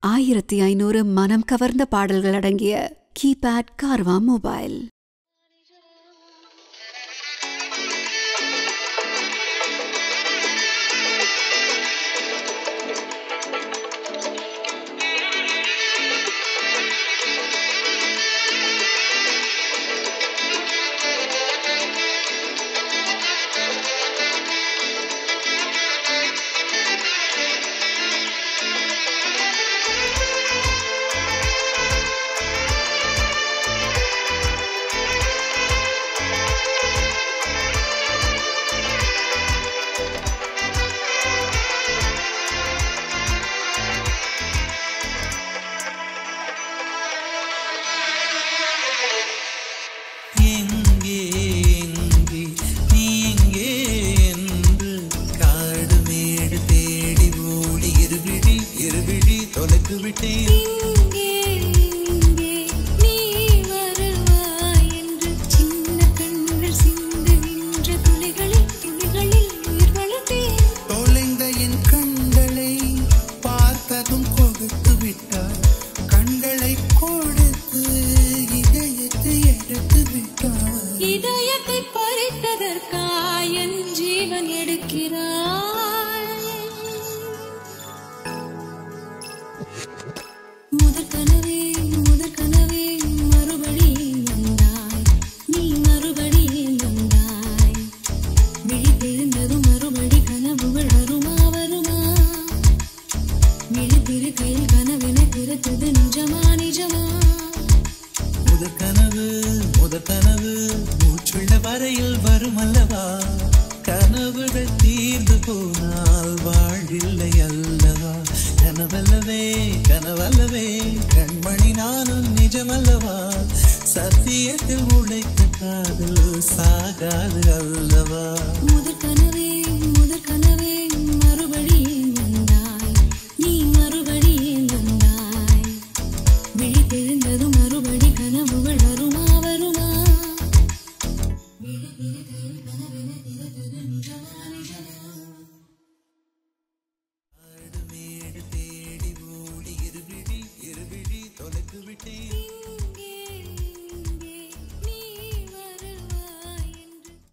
ஆயிரத்தி ஐநூறு மனம் கவர்ந்த பாடல்கள் அடங்கிய கீபேட் கார்வா மொபைல் எங்கே எங்கே நீ எங்கே என்று காடு மேடு தேடி ஓடி இருவிழி இருவிழி தொலைத்து விட்டேன் இங்கே இங்கே நீ வருவாய் என்று சின்ன கண்கள் சிந்துகின்ற துளிகளில் துளிகளில் உயிர் வளர்த்தேன் தொலைந்த என் கண்களை பார்த்ததும் கொடுத்து விட்டார் கண்களை கொடுத்து இதயத்தை எடுத்து விட்டார் இதயத்தை பறித்ததற்காய் என் ஜீவன் எடுக்கிறாய் முதற் கனவே முதற் கனவே மறுபடி வந்தாய் நீ மறுபடி வந்தாய் விழி தெரிந்ததும் மறுபடி கனவுகள் வருமா வருமா விழித்திரு கையில் கனவினை பிறத்தது நிஜமா நிஜமா முதற் கனவு முதற் கனவு மூச்சுள்ள வரையில் வரும் அல்லவா கனவுகள் தீர்ந்து போனால் வாழ்வில்லை அல்லவா கனவல்லவே கனவல்லவே கண்மணி நானும் நிஜமல்லவா சத்தியத்தில் உழைத்த காதல் சாகாது அல்லவா